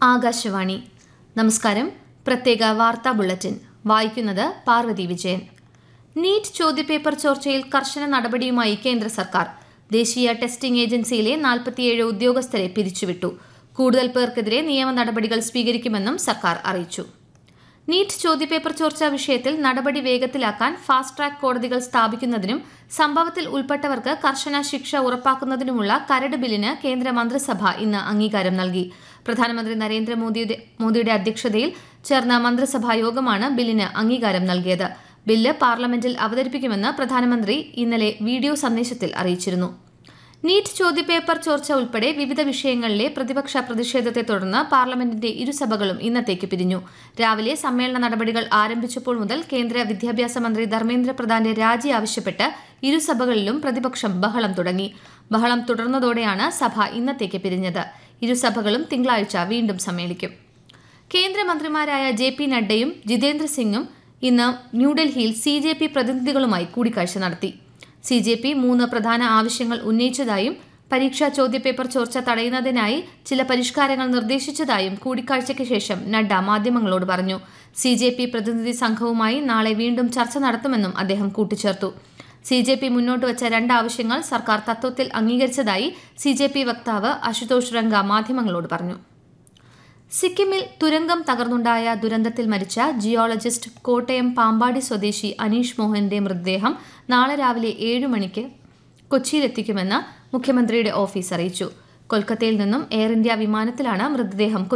ആകാശവാണി നമസ്കാരം പ്രത്യേക വാർത്താ ബുള്ളറ്റിൻ വായിക്കുന്നത് പാർവതി വിജയൻ നീറ്റ് ചോദ്യപേപ്പർ ചോർച്ചയിൽ കർശന നടപടിയുമായി കേന്ദ്ര സർക്കാർ ദേശീയ ടെസ്റ്റിംഗ് ഏജൻസിയിലെ നാൽപ്പത്തിയേഴ് ഉദ്യോഗസ്ഥരെ പിരിച്ചുവിട്ടു കൂടുതൽ പേർക്കെതിരെ നിയമ നടപടികൾ സ്വീകരിക്കുമെന്നും സർക്കാർ അറിയിച്ചു നീറ്റ് ചോദ്യപേപ്പർ ചോർച്ചാ വിഷയത്തിൽ നടപടി വേഗത്തിലാക്കാൻ ഫാസ്റ്റ് ട്രാക്ക് കോടതികൾ സ്ഥാപിക്കുന്നതിനും സംഭവത്തിൽ ഉൾപ്പെട്ടവർക്ക് കർശന ശിക്ഷ ഉറപ്പാക്കുന്നതിനുമുള്ള കരട് ബില്ലിന് കേന്ദ്ര മന്ത്രിസഭ ഇന്ന് അംഗീകാരം നൽകി പ്രധാനമന്ത്രി നരേന്ദ്രമോദിയുടെ മോദിയുടെ അധ്യക്ഷതയിൽ ചേർന്ന മന്ത്രിസഭാ യോഗമാണ് ബില്ലിന് അംഗീകാരം നൽകിയത് ബില്ല് പാർലമെന്റിൽ അവതരിപ്പിക്കുമെന്ന് പ്രധാനമന്ത്രി ഇന്നലെ വീഡിയോ സന്ദേശത്തിൽ അറിയിച്ചിരുന്നു നീറ്റ് ചോദ്യപേപ്പർ ചോർച്ച ഉൾപ്പെടെ വിവിധ വിഷയങ്ങളിലെ പ്രതിപക്ഷ പ്രതിഷേധത്തെ തുടർന്ന് പാർലമെന്റിന്റെ ഇരുസഭകളും ഇന്നത്തേക്ക് പിരിഞ്ഞു രാവിലെ സമ്മേളന നടപടികൾ ആരംഭിച്ചപ്പോൾ മുതൽ കേന്ദ്ര വിദ്യാഭ്യാസ മന്ത്രി ധർമ്മേന്ദ്ര പ്രധാന്റെ രാജി ആവശ്യപ്പെട്ട് ഇരുസഭകളിലും പ്രതിപക്ഷം ബഹളം തുടങ്ങി ബഹളം തുടർന്നതോടെയാണ് സഭ ഇന്നത്തേക്ക് പിരിഞ്ഞത് ഇരുസഭകളും തിങ്കളാഴ്ച വീണ്ടും സമ്മേളിക്കും കേന്ദ്രമന്ത്രിമാരായ ജെ പി നഡ്ഡയും ജിതേന്ദ്ര സിംഗും ഇന്ന് ന്യൂഡൽഹിയിൽ സി ജെ പി പ്രതിനിധികളുമായി കൂടിക്കാഴ്ച നടത്തി സി ജെ പി മൂന്ന് പ്രധാന ആവശ്യങ്ങൾ ഉന്നയിച്ചതായും പരീക്ഷാ ചോദ്യപേപ്പർ ചോർച്ച തടയുന്നതിനായി ചില പരിഷ്കാരങ്ങൾ നിർദ്ദേശിച്ചതായും കൂടിക്കാഴ്ചയ്ക്ക് ശേഷം നഡ്ഡ മാധ്യമങ്ങളോട് പറഞ്ഞു സി ജെ പി പ്രതിനിധി സംഘവുമായി നാളെ വീണ്ടും ചർച്ച നടത്തുമെന്നും അദ്ദേഹം കൂട്ടിച്ചേർത്തു സി ജെ പി മുന്നോട്ട് വച്ച രണ്ട് ആവശ്യങ്ങൾ സർക്കാർ തത്വത്തിൽ അംഗീകരിച്ചതായി സി ജെ പി വക്താവ് അശുതോഷ് രംഗ മാധ്യമങ്ങളോട് പറഞ്ഞു സിക്കിമിൽ തുരങ്കം തകർന്നുണ്ടായ ദുരന്തത്തിൽ മരിച്ച ജിയോളജിസ്റ്റ് കോട്ടയം പാമ്പാടി സ്വദേശി അനീഷ് മോഹന്റെ മൃതദേഹം നാളെ രാവിലെ ഏഴ് മണിക്ക് കൊച്ചിയിലെത്തിക്കുമെന്ന് മുഖ്യമന്ത്രിയുടെ ഓഫീസ് അറിയിച്ചു കൊൽക്കത്തയിൽ നിന്നും എയർ ഇന്ത്യ വിമാനത്തിലാണ് മൃതദേഹം